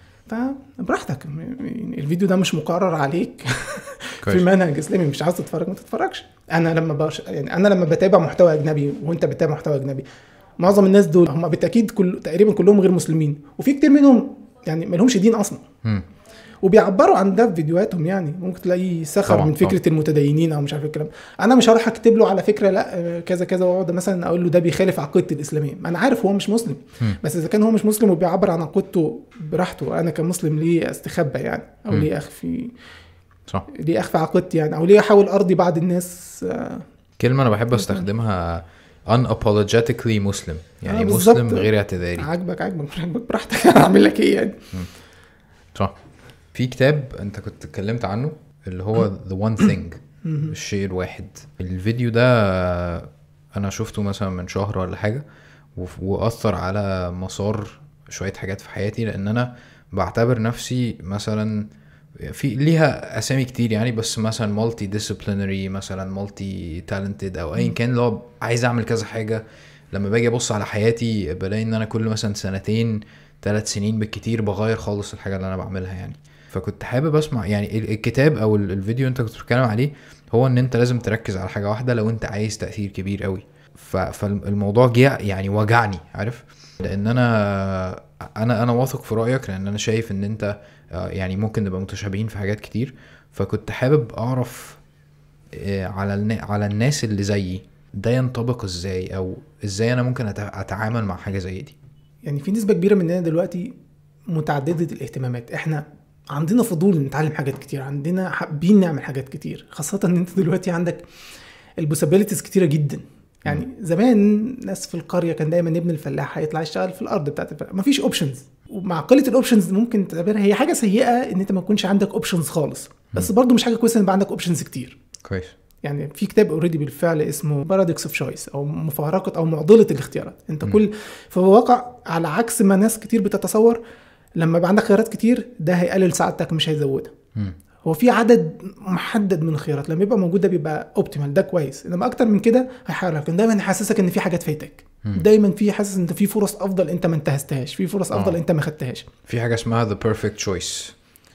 Speaker 1: فبراحتك م- م- الفيديو ده مش مقرر عليك في
Speaker 2: كويس.
Speaker 1: منهج اسلامي مش عاوز تتفرج ما تتفرجش انا لما بش... يعني انا لما بتابع محتوى اجنبي وانت بتتابع محتوى اجنبي معظم الناس دول هم بالتاكيد كل تقريبا كلهم غير مسلمين وفي كتير منهم يعني ما لهمش دين اصلا
Speaker 2: مم.
Speaker 1: وبيعبروا عن ده في فيديوهاتهم يعني ممكن تلاقيه سخر
Speaker 2: طبعاً،
Speaker 1: من فكره المتدينين او مش عارف الكلام انا مش هروح اكتب له على فكره لا آه، كذا كذا واقعد مثلا اقول له ده بيخالف عقيدتي الاسلاميه ما انا عارف هو مش مسلم
Speaker 2: مم.
Speaker 1: بس اذا كان هو مش مسلم وبيعبر عن عقيدته براحته انا كمسلم ليه استخبى يعني او
Speaker 2: مم.
Speaker 1: ليه اخفي
Speaker 2: صح
Speaker 1: ليه اخفي عقيدتي يعني او ليه احاول ارضي بعض الناس آه،
Speaker 2: كلمة أنا بحب أستخدمها unapologetically مسلم يعني
Speaker 1: آه، بالظبط.
Speaker 2: مسلم غير اعتذاري
Speaker 1: عاجبك عاجبك مش عاجبك براحتك اعمل لك ايه يعني
Speaker 2: صح في كتاب أنت كنت اتكلمت عنه اللي هو The One Thing الشيء الواحد الفيديو ده أنا شفته مثلا من شهر ولا حاجة وف- وأثر على مسار شوية حاجات في حياتي لأن أنا بعتبر نفسي مثلا في ليها اسامي كتير يعني بس مثلا مالتي ديسيبلينري مثلا مالتي تالنتد او ايا كان اللي هو عايز اعمل كذا حاجه لما باجي ابص على حياتي بلاقي ان انا كل مثلا سنتين ثلاث سنين بالكتير بغير خالص الحاجه اللي انا بعملها يعني فكنت حابب اسمع يعني ال- الكتاب او ال- الفيديو انت كنت بتتكلم عليه هو ان انت لازم تركز على حاجه واحده لو انت عايز تاثير كبير قوي ف- فالموضوع جه يعني وجعني عارف لان انا انا انا واثق في رايك لان انا شايف ان انت آه، يعني ممكن نبقى متشابهين في حاجات كتير فكنت حابب اعرف آه، على النا- على الناس اللي زيي ده ينطبق ازاي او ازاي انا ممكن أت- اتعامل مع حاجه زي دي
Speaker 1: يعني في نسبة كبيرة مننا دلوقتي متعددة الاهتمامات احنا عندنا فضول نتعلم حاجات كتير عندنا حابين نعمل حاجات كتير خاصة ان انت دلوقتي عندك البوسابيلتيز كتيرة جدا يعني زمان ناس في القرية كان دايما ابن الفلاح هيطلع يشتغل في الارض بتاعت الفلاح مفيش اوبشنز ومع قلة الاوبشنز ممكن تعتبرها هي حاجة سيئة ان انت ما يكونش عندك اوبشنز خالص بس برضو مش حاجة كويسة ان يبقى عندك اوبشنز كتير
Speaker 2: كويس
Speaker 1: يعني في كتاب اوريدي بالفعل اسمه بارادوكس اوف شويس او مفارقه او معضله الاختيارات انت كل في الواقع على عكس ما ناس كتير بتتصور لما يبقى عندك خيارات كتير ده هيقلل سعادتك مش هيزودها
Speaker 2: مم.
Speaker 1: هو في عدد محدد من الخيارات لما يبقى موجود ده بيبقى اوبتيمال ده كويس انما اكتر من كده هيحرك دايما يحسسك ان في حاجات فايتك دايما في حاسس ان في فرص افضل انت ما انتهزتهاش في فرص افضل
Speaker 2: آه.
Speaker 1: انت ما خدتهاش
Speaker 2: في حاجه اسمها the perfect choice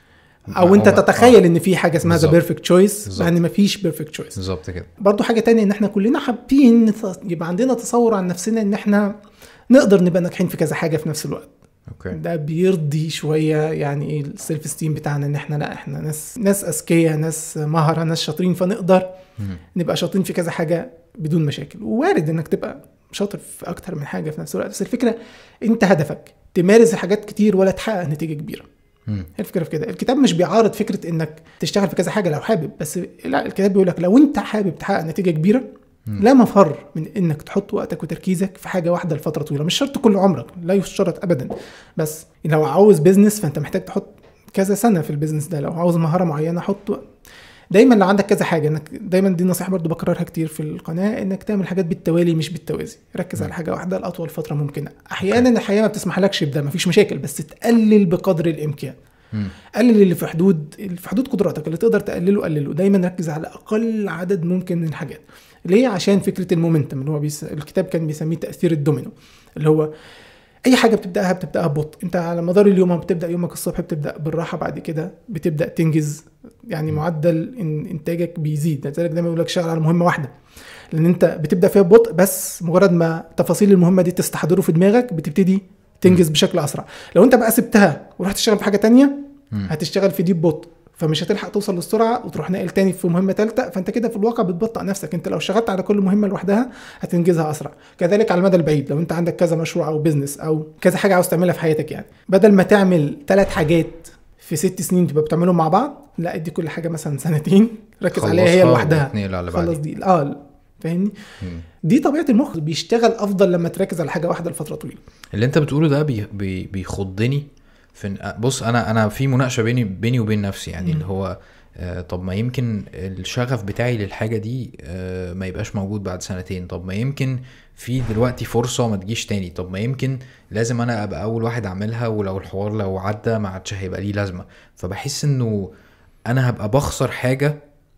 Speaker 1: او انت
Speaker 2: هو-
Speaker 1: تتخيل
Speaker 2: آه،
Speaker 1: ان في حاجه اسمها ذا
Speaker 2: بالظبط.
Speaker 1: بيرفكت تشويس
Speaker 2: بالظبط.
Speaker 1: يعني ما فيش بيرفكت تشويس
Speaker 2: بالظبط كده
Speaker 1: برضو حاجة تانية ان احنا كلنا حابين نت- يبقى عندنا تصور عن نفسنا ان احنا نقدر نبقى ناجحين في كذا حاجة في نفس الوقت
Speaker 2: اوكي
Speaker 1: ده بيرضي شوية يعني ايه السيلف ستيم بتاعنا ان احنا لا احنا ناس ناس اذكياء ناس مهرة ناس شاطرين فنقدر
Speaker 2: مم.
Speaker 1: نبقى شاطرين في كذا حاجة بدون مشاكل ووارد انك تبقى شاطر في اكتر من حاجة في نفس الوقت بس الفكرة انت هدفك تمارس حاجات كتير ولا تحقق نتيجة كبيرة
Speaker 2: مم.
Speaker 1: هي الفكره في كده الكتاب مش بيعارض فكره انك تشتغل في كذا حاجه لو حابب بس لا الكتاب بيقول لك لو انت حابب تحقق نتيجه كبيره لا مفر من انك تحط وقتك وتركيزك في حاجه واحده لفتره طويله مش شرط كل عمرك لا يشترط ابدا بس لو عاوز بيزنس فانت محتاج تحط كذا سنه في البيزنس ده لو عاوز مهاره معينه حط وقت. دايما لو عندك كذا حاجه انك دايما دي نصيحه برضو بكررها كتير في القناه انك تعمل حاجات بالتوالي مش بالتوازي ركز على حاجه واحده لاطول فتره ممكنه احيانا الحياه ما بتسمحلكش بده مفيش مشاكل بس تقلل بقدر الامكان
Speaker 2: مم.
Speaker 1: قلل اللي في حدود اللي في حدود قدراتك اللي تقدر تقلله قلله دايما ركز على اقل عدد ممكن من الحاجات ليه عشان فكره المومنتم اللي هو بيس... الكتاب كان بيسميه تاثير الدومينو اللي هو اي حاجه بتبداها بتبداها ببطء انت على مدار اليوم بتبدا يومك الصبح بتبدا بالراحه بعد كده بتبدا تنجز يعني معدل إن انتاجك بيزيد لذلك دايما يقول لك شغل على مهمه واحده لان انت بتبدا فيها ببطء بس مجرد ما تفاصيل المهمه دي تستحضره في دماغك بتبتدي تنجز بشكل اسرع لو انت بقى سبتها ورحت تشتغل في حاجه تانية
Speaker 2: مم.
Speaker 1: هتشتغل في دي ببطء فمش هتلحق توصل للسرعه وتروح ناقل تاني في مهمه ثالثه فانت كده في الواقع بتبطئ نفسك انت لو اشتغلت على كل مهمه لوحدها هتنجزها اسرع كذلك على المدى البعيد لو انت عندك كذا مشروع او بزنس او كذا حاجه عاوز تعملها في حياتك يعني بدل ما تعمل ثلاث حاجات في ست سنين تبقى بتعملهم مع بعض لا ادي كل حاجه مثلا سنتين ركز عليها هي
Speaker 2: خلصها
Speaker 1: لوحدها
Speaker 2: واتنقل على اللي
Speaker 1: خلص
Speaker 2: بعدين.
Speaker 1: دي اه فاهمني
Speaker 2: مم.
Speaker 1: دي طبيعه المخ بيشتغل افضل لما تركز على حاجه واحده لفتره طويله
Speaker 2: اللي انت بتقوله ده بي بي بيخضني في إن- بص انا انا في مناقشه بيني بيني وبين نفسي يعني اللي هو آه، طب ما يمكن الشغف بتاعي للحاجه دي آه، ما يبقاش موجود بعد سنتين طب ما يمكن في دلوقتي فرصه ما تجيش تاني طب ما يمكن لازم انا ابقى اول واحد اعملها ولو الحوار لو عدى ما عادش هيبقى ليه لازمه فبحس انه انا هبقى بخسر حاجه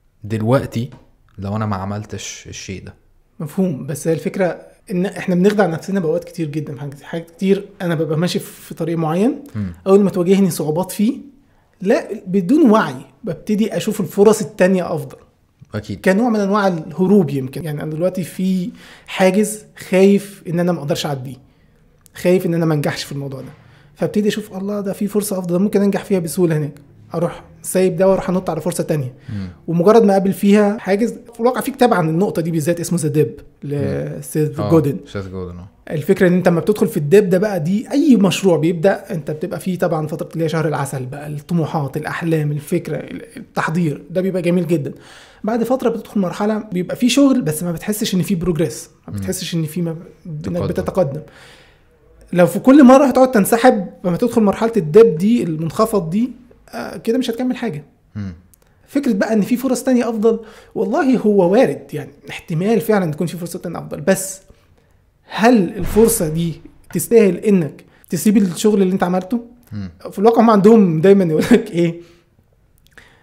Speaker 2: دلوقتي لو انا ما عملتش الشيء ده
Speaker 1: مفهوم بس هي الفكره ان احنا بنخدع نفسنا باوقات كتير جدا في حاجات حاجات كتير انا ببقى ماشي في طريق معين
Speaker 2: مم.
Speaker 1: اول ما تواجهني صعوبات فيه لا بدون وعي ببتدي اشوف الفرص التانية افضل
Speaker 2: اكيد
Speaker 1: كنوع من انواع الهروب يمكن يعني انا دلوقتي في حاجز خايف ان انا ما اقدرش اعديه خايف ان انا ما انجحش في الموضوع ده فابتدي اشوف الله ده في فرصه افضل ممكن انجح فيها بسهوله هناك اروح سايب ده واروح انط على فرصه تانية
Speaker 2: مم.
Speaker 1: ومجرد ما اقابل فيها حاجز في الواقع في كتاب عن النقطه دي بالذات اسمه ذا ديب لسيث
Speaker 2: آه،
Speaker 1: جودن
Speaker 2: سيث جودن اه
Speaker 1: الفكره ان انت لما بتدخل في الدب ده بقى دي اي مشروع بيبدا انت بتبقى فيه طبعا فتره اللي هي شهر العسل بقى الطموحات الاحلام الفكره التحضير ده بيبقى جميل جدا بعد فتره بتدخل مرحله بيبقى فيه شغل بس ما بتحسش ان فيه بروجريس ما بتحسش ان فيه ما... انك
Speaker 2: تقدم.
Speaker 1: بتتقدم لو في كل مره هتقعد تنسحب لما تدخل مرحله الدب دي المنخفض دي آه كده مش هتكمل حاجه
Speaker 2: مم.
Speaker 1: فكره بقى ان في فرص تانية افضل والله هو وارد يعني احتمال فعلا تكون في فرصه تانية افضل بس هل الفرصه دي تستاهل انك تسيب الشغل اللي انت عملته
Speaker 2: مم.
Speaker 1: في الواقع هم عندهم دايما يقول لك ايه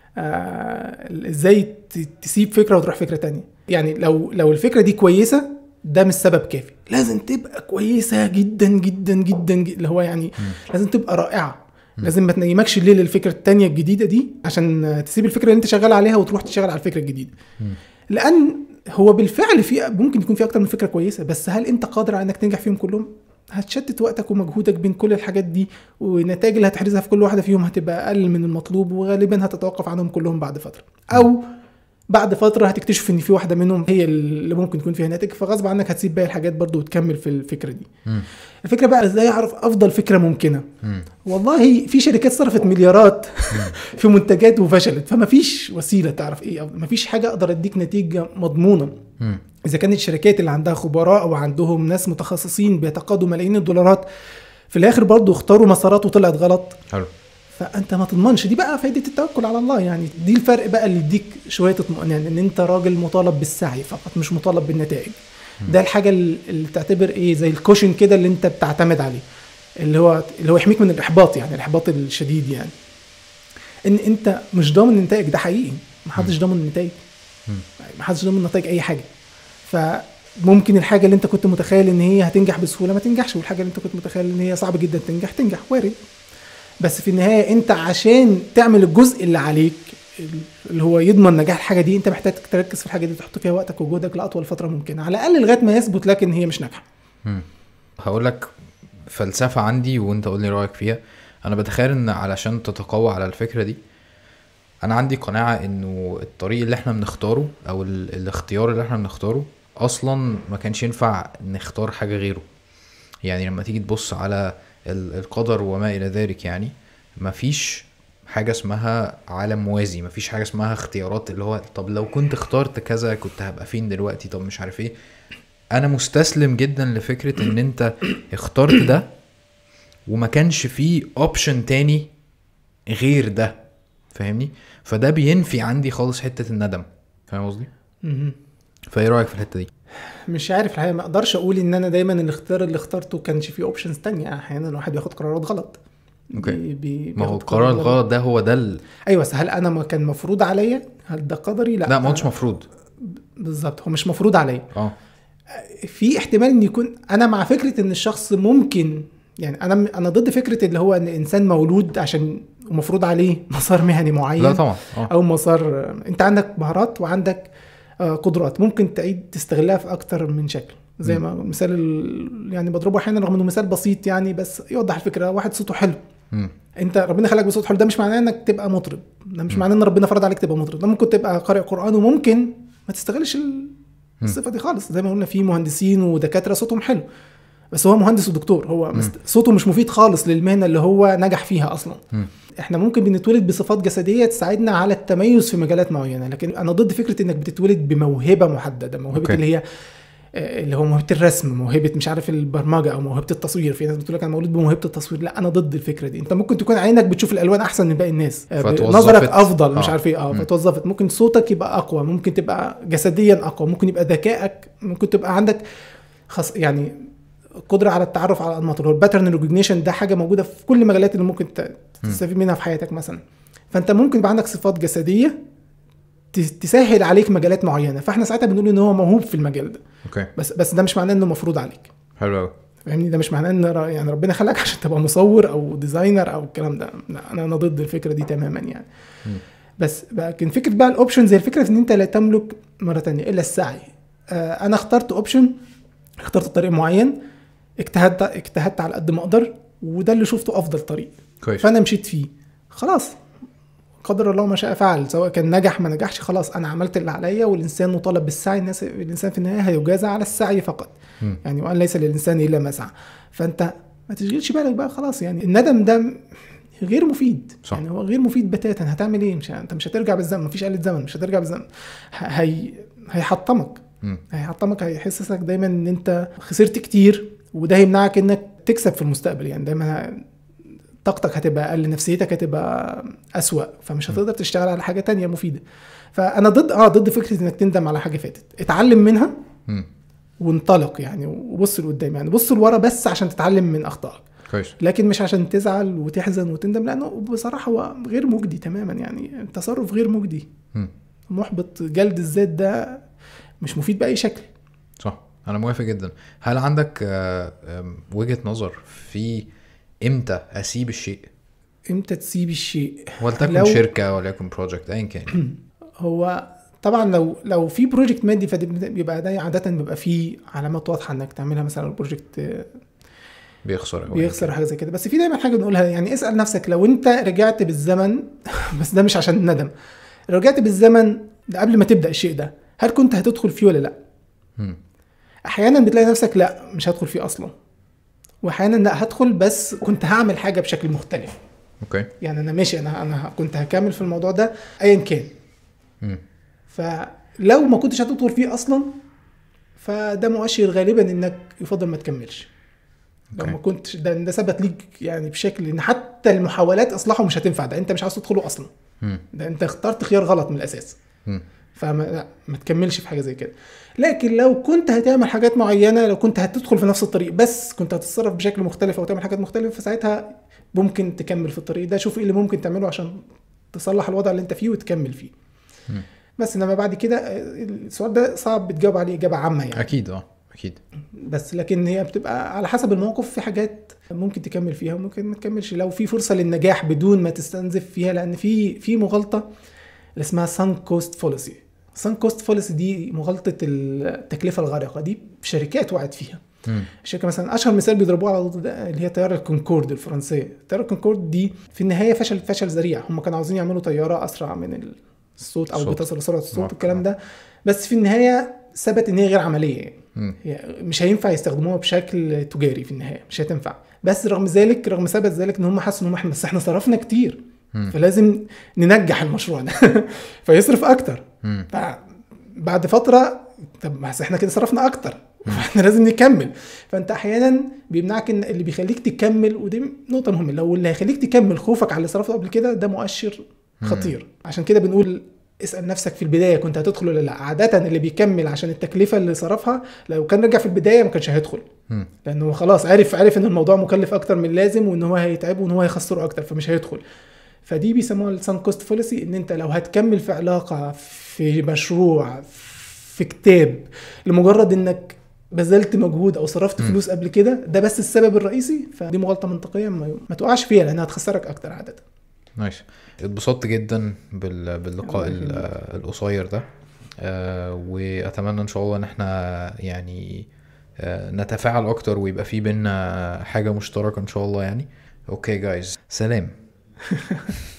Speaker 1: آه ازاي ت- تسيب فكره وتروح فكره تانية يعني لو لو الفكره دي كويسه ده مش سبب كافي لازم تبقى كويسه جدا جدا جدا, جداً اللي هو يعني لازم تبقى رائعه لازم ما تنيمكش الليل الفكره التانية الجديده دي عشان تسيب الفكره اللي انت شغال عليها وتروح تشتغل على الفكره الجديده لان هو بالفعل في ممكن يكون في اكتر من فكره كويسه بس هل انت قادر على انك تنجح فيهم كلهم هتشتت وقتك ومجهودك بين كل الحاجات دي والنتائج اللي هتحرزها في كل واحده فيهم هتبقى اقل من المطلوب وغالبا هتتوقف عنهم كلهم بعد فتره او بعد فتره هتكتشف ان في واحده منهم هي اللي ممكن يكون فيها ناتج فغصب عنك هتسيب باقي الحاجات برضو وتكمل في الفكره دي
Speaker 2: مم.
Speaker 1: الفكره بقى ازاي اعرف افضل فكره ممكنه
Speaker 2: مم.
Speaker 1: والله في شركات صرفت مليارات في منتجات وفشلت فما فيش وسيله تعرف ايه ما فيش حاجه اقدر اديك نتيجه مضمونه
Speaker 2: مم.
Speaker 1: اذا كانت الشركات اللي عندها خبراء او عندهم ناس متخصصين بيتقاضوا ملايين الدولارات في الاخر برضو اختاروا مسارات وطلعت غلط
Speaker 2: حلو
Speaker 1: فانت ما تضمنش دي بقى فائده التوكل على الله يعني دي الفرق بقى اللي يديك شويه اطمئنان ان انت راجل مطالب بالسعي فقط مش مطالب بالنتائج ده الحاجه اللي تعتبر ايه زي الكوشن كده اللي انت بتعتمد عليه اللي هو اللي هو يحميك من الاحباط يعني الاحباط الشديد يعني ان انت مش ضامن النتائج ده حقيقي ما حدش ضامن النتائج ما حدش ضامن نتائج اي حاجه فممكن الحاجه اللي انت كنت متخيل ان هي هتنجح بسهوله ما تنجحش والحاجه اللي انت كنت متخيل ان هي صعب جدا تنجح تنجح وارد بس في النهايه انت عشان تعمل الجزء اللي عليك اللي هو يضمن نجاح الحاجه دي انت محتاج تركز في الحاجه دي تحط فيها وقتك وجهدك لاطول فتره ممكنه على الاقل لغايه ما يثبت لك ان هي مش ناجحه
Speaker 2: هقول لك فلسفه عندي وانت قول لي رايك فيها انا بتخيل ان علشان تتقوى على الفكره دي انا عندي قناعه انه الطريق اللي احنا بنختاره او ال- الاختيار اللي احنا بنختاره اصلا ما كانش ينفع نختار حاجه غيره يعني لما تيجي تبص على ال- القدر وما الى ذلك يعني مفيش حاجه اسمها عالم موازي مفيش حاجه اسمها اختيارات اللي هو طب لو كنت اخترت كذا كنت هبقى فين دلوقتي طب مش عارف ايه انا مستسلم جدا لفكره ان انت اخترت ده وما كانش فيه اوبشن تاني غير ده فاهمني فده بينفي عندي خالص حته الندم فاهم قصدي
Speaker 1: مهم.
Speaker 2: فايه رايك في الحته دي
Speaker 1: مش عارف الحقيقه ما اقدرش اقول ان انا دايما الاختيار اللي اخترته كانش فيه اوبشنز تانية احيانا الواحد بياخد قرارات غلط
Speaker 2: اوكي.
Speaker 1: بي بي
Speaker 2: ما هو
Speaker 1: بياخد
Speaker 2: القرار
Speaker 1: قرارات
Speaker 2: الغلط ده هو ده ال...
Speaker 1: ايوه بس هل انا ما كان مفروض عليا هل ده قدري لا
Speaker 2: لا ما قلتش مفروض
Speaker 1: بالظبط هو مش مفروض عليا
Speaker 2: اه
Speaker 1: في احتمال ان يكون انا مع فكره ان الشخص ممكن يعني انا انا ضد فكره اللي هو ان الانسان مولود عشان ومفروض عليه مسار مهني معين
Speaker 2: لا طبعا اه
Speaker 1: او مسار انت عندك مهارات وعندك آه، قدرات ممكن تعيد تستغلها في اكتر من شكل زي ما المثال ال- يعني بضربه احيانا رغم انه مثال بسيط يعني بس يوضح الفكره واحد صوته حلو
Speaker 2: مم.
Speaker 1: انت ربنا خلقك بصوت حلو ده مش معناه انك تبقى مطرب ده مش معناه ان ربنا فرض عليك تبقى مطرب ده ممكن تبقى قارئ قران وممكن ما تستغلش ال- الصفه دي خالص زي ما قلنا في مهندسين ودكاتره صوتهم حلو بس هو مهندس ودكتور هو مست... صوته مش مفيد خالص للمهنه اللي هو نجح فيها اصلا
Speaker 2: مم.
Speaker 1: احنا ممكن بنتولد بصفات جسديه تساعدنا على التميز في مجالات معينه لكن انا ضد فكره انك بتتولد بموهبه محدده موهبه
Speaker 2: أوكي.
Speaker 1: اللي هي آه، اللي هو موهبه الرسم موهبه مش عارف البرمجه او موهبه التصوير في ناس بتقول لك انا مولود بموهبه التصوير لا انا ضد الفكره دي انت ممكن تكون عينك بتشوف الالوان احسن من باقي الناس آه،
Speaker 2: فتوظفت.
Speaker 1: نظرك افضل مش
Speaker 2: آه.
Speaker 1: عارف ايه اه
Speaker 2: مم.
Speaker 1: فتوظفت ممكن صوتك يبقى اقوى ممكن تبقى جسديا اقوى ممكن يبقى ذكائك ممكن تبقى عندك خص يعني قدره على التعرف على الانماط اللي هو الباترن ريكوجنيشن ده حاجه موجوده في كل المجالات اللي ممكن ت- تستفيد منها في حياتك مثلا فانت ممكن يبقى عندك صفات جسديه ت- تسهل عليك مجالات معينه فاحنا ساعتها بنقول ان هو موهوب في المجال ده
Speaker 2: اوكي
Speaker 1: بس بس ده مش معناه انه مفروض عليك
Speaker 2: حلو قوي
Speaker 1: فاهمني ده مش معناه ان ر- يعني ربنا خلقك عشان تبقى مصور او ديزاينر او الكلام ده لا انا انا ضد الفكره دي تماما يعني بس لكن فكره بقى الاوبشن زي الفكره ان انت لا تملك مره تانية الا السعي آه انا اخترت اوبشن اخترت طريق معين اجتهدت اجتهدت على قد ما اقدر وده اللي شفته افضل طريق
Speaker 2: كويس
Speaker 1: فانا مشيت فيه خلاص قدر الله ما شاء فعل سواء كان نجح ما نجحش خلاص انا عملت اللي عليا والانسان مطالب بالسعي الناس الانسان في النهايه هيجازى على السعي فقط
Speaker 2: مم.
Speaker 1: يعني وان ليس للانسان الا ما سعى فانت ما تشغلش بالك بقى خلاص يعني الندم ده م- غير مفيد
Speaker 2: صح.
Speaker 1: يعني هو غير مفيد بتاتا هتعمل ايه مش ه- انت مش هترجع بالزمن مفيش آلة زمن مش هترجع بالزمن ه- هي هيحطمك
Speaker 2: مم.
Speaker 1: هيحطمك هيحسسك دايما ان انت خسرت كتير وده هيمنعك انك تكسب في المستقبل يعني دايما ه- طاقتك هتبقى اقل نفسيتك هتبقى اسوأ فمش هتقدر تشتغل على حاجه تانية مفيده فانا ضد اه ضد فكره انك تندم على حاجه فاتت اتعلم منها
Speaker 2: مم.
Speaker 1: وانطلق يعني وبص لقدام يعني بص لورا بس عشان تتعلم من اخطائك
Speaker 2: كويس
Speaker 1: لكن مش عشان تزعل وتحزن وتندم لانه بصراحه هو غير مجدي تماما يعني التصرف غير مجدي
Speaker 2: مم.
Speaker 1: محبط جلد الذات ده مش مفيد باي شكل
Speaker 2: صح انا موافق جدا هل عندك آه، آم، وجهة نظر في امتى اسيب الشيء
Speaker 1: امتى تسيب الشيء
Speaker 2: ولتكن
Speaker 1: لو-
Speaker 2: شركة وليكن بروجكت ايا كان
Speaker 1: هو طبعا لو لو في بروجكت مادي فبيبقى ده عاده بيبقى فيه علامات واضحه انك تعملها مثلا البروجكت آه،
Speaker 2: بيخسر أو أيا
Speaker 1: بيخسر
Speaker 2: كان.
Speaker 1: حاجه زي كده بس في دايما حاجه بنقولها يعني اسال نفسك لو انت رجعت بالزمن بس ده مش عشان الندم لو رجعت بالزمن ده قبل ما تبدا الشيء ده هل كنت هتدخل فيه ولا لا
Speaker 2: مم.
Speaker 1: احيانا بتلاقي نفسك لا مش هدخل فيه اصلا واحيانا لا هدخل بس كنت هعمل حاجه بشكل مختلف
Speaker 2: اوكي
Speaker 1: يعني انا ماشي انا انا كنت هكمل في الموضوع ده ايا كان
Speaker 2: مم.
Speaker 1: فلو ما كنتش هتدخل فيه اصلا فده مؤشر غالبا انك يفضل ما تكملش لو
Speaker 2: أوكي.
Speaker 1: ما كنتش ده ده ثبت ليك يعني بشكل ان حتى المحاولات اصلاحه مش هتنفع ده انت مش عاوز تدخله اصلا
Speaker 2: مم.
Speaker 1: ده انت اخترت خيار غلط من الاساس
Speaker 2: مم.
Speaker 1: فما لا ما تكملش في حاجه زي كده لكن لو كنت هتعمل حاجات معينه لو كنت هتدخل في نفس الطريق بس كنت هتتصرف بشكل مختلف او تعمل حاجات مختلفه فساعتها ممكن تكمل في الطريق ده شوف ايه اللي ممكن تعمله عشان تصلح الوضع اللي انت فيه وتكمل فيه
Speaker 2: مم.
Speaker 1: بس انما بعد كده آه، السؤال ده صعب بتجاوب عليه اجابه عامه يعني
Speaker 2: اكيد اه اكيد
Speaker 1: بس لكن هي بتبقى على حسب الموقف في حاجات ممكن تكمل فيها وممكن ما تكملش لو في فرصه للنجاح بدون ما تستنزف فيها لان في في مغالطه اللي اسمها سان كوست فوليسي سان كوست فوليسي دي مغالطه التكلفه الغارقه دي شركات وقعت فيها
Speaker 2: مم.
Speaker 1: الشركه مثلا اشهر مثال بيضربوه على طول ده اللي هي طياره الكونكورد الفرنسيه طياره الكونكورد دي في النهايه فشل فشل ذريع هم كانوا عاوزين يعملوا طياره اسرع من الصوت او
Speaker 2: الصوت.
Speaker 1: بتصل سرعه الصوت
Speaker 2: معقد.
Speaker 1: والكلام ده بس في النهايه ثبت ان هي غير عمليه يعني
Speaker 2: مم.
Speaker 1: هي مش هينفع يستخدموها بشكل تجاري في النهايه مش هتنفع بس رغم ذلك رغم ثبت ذلك ان هم حسوا ان هم احنا بس احنا صرفنا كتير
Speaker 2: مم.
Speaker 1: فلازم ننجح المشروع ده فيصرف اكتر
Speaker 2: مم.
Speaker 1: بعد فتره طب ما أصل احنا كده صرفنا اكتر فاحنا لازم نكمل فانت احيانا بيمنعك ان اللي بيخليك تكمل ودي نقطه مهمه لو اللي هيخليك تكمل خوفك على اللي صرفته قبل كده ده مؤشر خطير عشان كده بنقول اسال نفسك في البدايه كنت هتدخل ولا لا عاده اللي بيكمل عشان التكلفه اللي صرفها لو كان رجع في البدايه ما كانش هيدخل
Speaker 2: مم.
Speaker 1: لانه خلاص عرف عرف ان الموضوع مكلف اكتر من اللازم وان هو هيتعبه وان هو هيخسره اكتر فمش هيدخل فدي بيسموها السان كوست فوليسي ان انت لو هتكمل في علاقه في مشروع في كتاب لمجرد انك بذلت مجهود او صرفت
Speaker 2: مم.
Speaker 1: فلوس قبل كده ده بس السبب الرئيسي فدي مغالطه منطقيه ما, ما تقعش فيها لانها هتخسرك اكتر عاده
Speaker 2: نايس اتبسطت جدا بال... باللقاء
Speaker 1: الله
Speaker 2: ال-
Speaker 1: يخليك.
Speaker 2: القصير ده آه واتمنى ان شاء الله ان احنا يعني آه نتفاعل اكتر ويبقى في بينا حاجه مشتركه ان شاء الله يعني اوكي جايز سلام